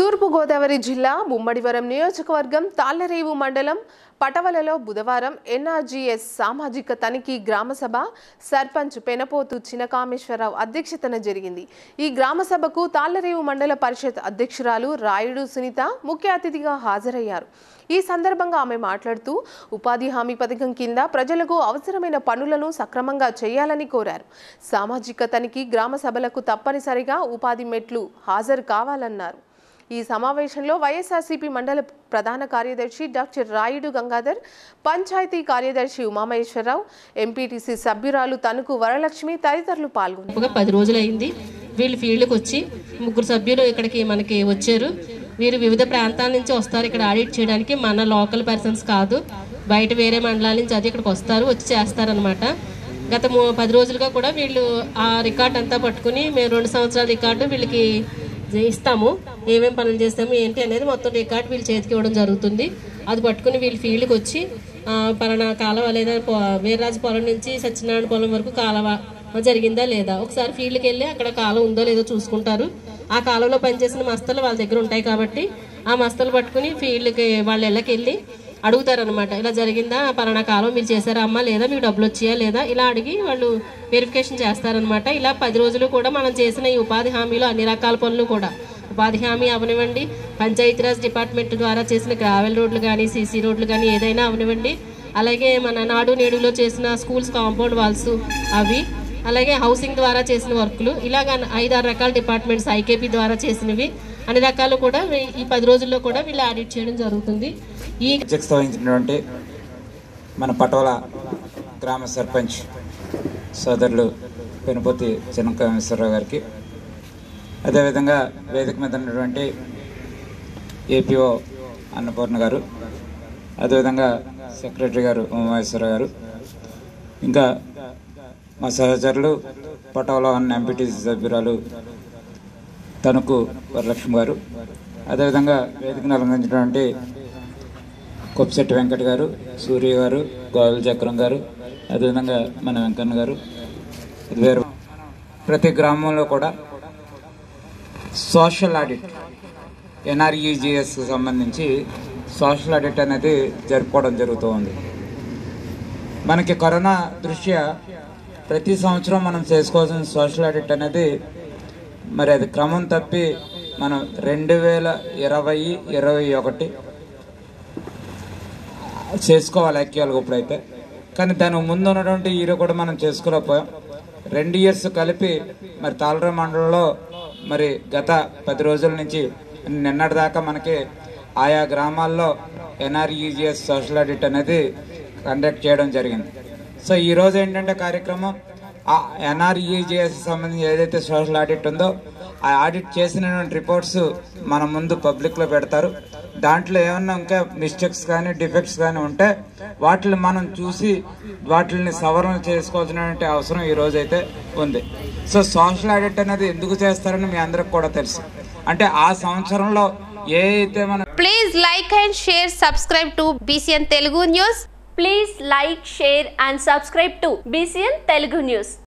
తూర్పుగోదావరి జిల్లా ముమ్మడివరం నియోజకవర్గం తాళ్లరేవు మండలం పటవలలో బుధవారం ఎన్ఆర్జీఎస్ సామాజిక తనిఖీ గ్రామసభ సర్పంచ్ పెనపోతు చినకామేశ్వరరావు అధ్యక్షతన జరిగింది ఈ గ్రామసభకు తాళ్లరేవు మండల పరిషత్ అధ్యక్షురాలు రాయుడు సునీత ముఖ్య అతిథిగా హాజరయ్యారు ఈ సందర్భంగా ఆమె మాట్లాడుతూ ఉపాధి హామీ పథకం కింద ప్రజలకు అవసరమైన పనులను సక్రమంగా చేయాలని కోరారు సామాజిక తనిఖీ గ్రామ సభలకు తప్పనిసరిగా ఉపాధి మెట్లు హాజరు కావాలన్నారు ఈ సమావేశంలో వైఎస్ఆర్సీపీ మండల ప్రధాన కార్యదర్శి డాక్టర్ రాయుడు గంగాధర్ పంచాయతీ కార్యదర్శి ఉమామహేశ్వరరావు ఎంపీటీసీ సభ్యురాలు తణుకు వరలక్ష్మి తదితరులు పాల్గొన్నారు దాదాపుగా పది రోజులైంది వీళ్ళు ఫీల్డ్కి వచ్చి ముగ్గురు సభ్యులు ఇక్కడికి మనకి వచ్చారు వీరు వివిధ ప్రాంతాల నుంచి వస్తారు ఇక్కడ ఆడిట్ చేయడానికి మన లోకల్ పర్సన్స్ కాదు బయట వేరే మండలాల నుంచి అది ఇక్కడికి వస్తారు వచ్చి చేస్తారనమాట గత మూ- పది రోజులుగా కూడా వీళ్ళు ఆ రికార్డ్ అంతా పట్టుకుని మేము రెండు సంవత్సరాల రికార్డు వీళ్ళకి ఇస్తాము ఏమేం పనులు చేస్తాము ఏంటి అనేది మొత్తం రికార్డ్ వీళ్ళు చేతికి ఇవ్వడం జరుగుతుంది అది పట్టుకుని వీళ్ళు ఫీల్డ్కి వచ్చి ఆ, పలానా కాలువ లేదా పొ- వీర్రాజు పొలం నుంచి సత్యనారాయణ పొలం వరకు కాలువ జరిగిందా లేదా ఒకసారి ఫీల్డ్కి వెళ్ళి అక్కడ కాలువ ఉందో లేదో చూసుకుంటారు ఆ కాలువలో పనిచేసిన మస్తలు వాళ్ళ దగ్గర ఉంటాయి కాబట్టి ఆ మస్తలు పట్టుకుని ఫీల్డ్కి వాళ్ళ ఇళ్ళకి వెళ్ళి అడుగుతారనమాట ఇలా జరిగిందా పలానా కాలం మీరు చేశారా అమ్మా లేదా మీకు డబ్బులు వచ్చాయా లేదా ఇలా అడిగి వాళ్ళు వెరిఫికేషన్ చేస్తారనమాట ఇలా పది రోజులు కూడా మనం చేసిన ఈ ఉపాధి హామీలో అన్ని రకాల పనులు కూడా ఉపాధి హామీ అవనివ్వండి పంచాయతీరాజ్ డిపార్ట్మెంట్ ద్వారా చేసిన గ్రావెల్ రోడ్లు కానీ సీసీ రోడ్లు కానీ ఏదైనా అవనివ్వండి అలాగే మన నాడు నేడులో చేసిన స్కూల్స్ కాంపౌండ్ వాల్స్ అవి అలాగే హౌసింగ్ ద్వారా చేసిన వర్కులు ఇలాగ ఐదారు రకాల డిపార్ట్మెంట్స్ ఐకేపీ ద్వారా చేసినవి అన్ని రకాలు కూడా వీ- ఈ పది రోజుల్లో కూడా వీళ్ళు ఆడిట్ చేయడం జరుగుతుంది ఈ అధ్యక్షత వహించినటువంటి మన పటోల గ్రామ సర్పంచ్ సోదరులు పెనుపతి చిన్నకామేశ్వరరావు గారికి అదేవిధంగా వేదిక మీద ఉన్నటువంటి ఏపీఓ అన్నపూర్ణ గారు అదేవిధంగా సెక్రటరీ గారు ఉమామేశ్వరరావు గారు ఇంకా మా సహచరులు పటోల అన్న ఎంపీటీసీ సభ్యురాలు తణుకు వరలక్ష్మి గారు అదేవిధంగా వేదికను అలంకరించినటువంటి కొప్పిశెట్టి వెంకట గారు సూర్య గారు గోవిల చక్రం గారు అదేవిధంగా మన వెంకన్న గారు ఇది వేరు ప్రతి గ్రామంలో కూడా సోషల్ ఆడిట్ ఎన్ఆర్ఈజిఎస్ సంబంధించి సోషల్ ఆడిట్ అనేది జరుపుకోవడం జరుగుతూ ఉంది మనకి కరోనా దృష్ట్యా ప్రతి సంవత్సరం మనం చేసుకోవాల్సిన సోషల్ ఆడిట్ అనేది మరి అది క్రమం తప్పి మనం రెండు వేల ఇరవై ఇరవై ఒకటి చేసుకోవాలి యాక్చువల్గా ఇప్పుడైతే కానీ దానికి ముందు ఉన్నటువంటి హీరో కూడా మనం చేసుకోలేకపోయాం రెండు ఇయర్స్ కలిపి మరి తాళర మండలంలో మరి గత పది రోజుల నుంచి నిన్నటి దాకా మనకి ఆయా గ్రామాల్లో ఎన్ఆర్ఈజిఎస్ సోషల్ ఆడిట్ అనేది కండక్ట్ చేయడం జరిగింది సో ఈ రోజు ఏంటంటే కార్యక్రమం ఆ ఎన్ఆర్ఈజిఎస్ సంబంధించి ఏదైతే సోషల్ ఆడిట్ ఉందో ఆ ఆడిట్ చేసినటువంటి రిపోర్ట్స్ మన ముందు పబ్లిక్లో పెడతారు దాంట్లో ఏమన్నా ఇంకా మిస్టేక్స్ కానీ డిఫెక్ట్స్ కానీ ఉంటే వాటిని మనం చూసి వాటిని సవరణ చేసుకోవాల్సినటువంటి అవసరం ఈ రోజు అయితే ఉంది సో సోషల్ ఆడిట్ అనేది ఎందుకు చేస్తారని మీ అందరికి కూడా తెలుసు అంటే ఆ సంవత్సరంలో ఏ అయితే మనం Please like and share, subscribe to BCN Telugu News. Please like, share and subscribe to BCN Telugu News.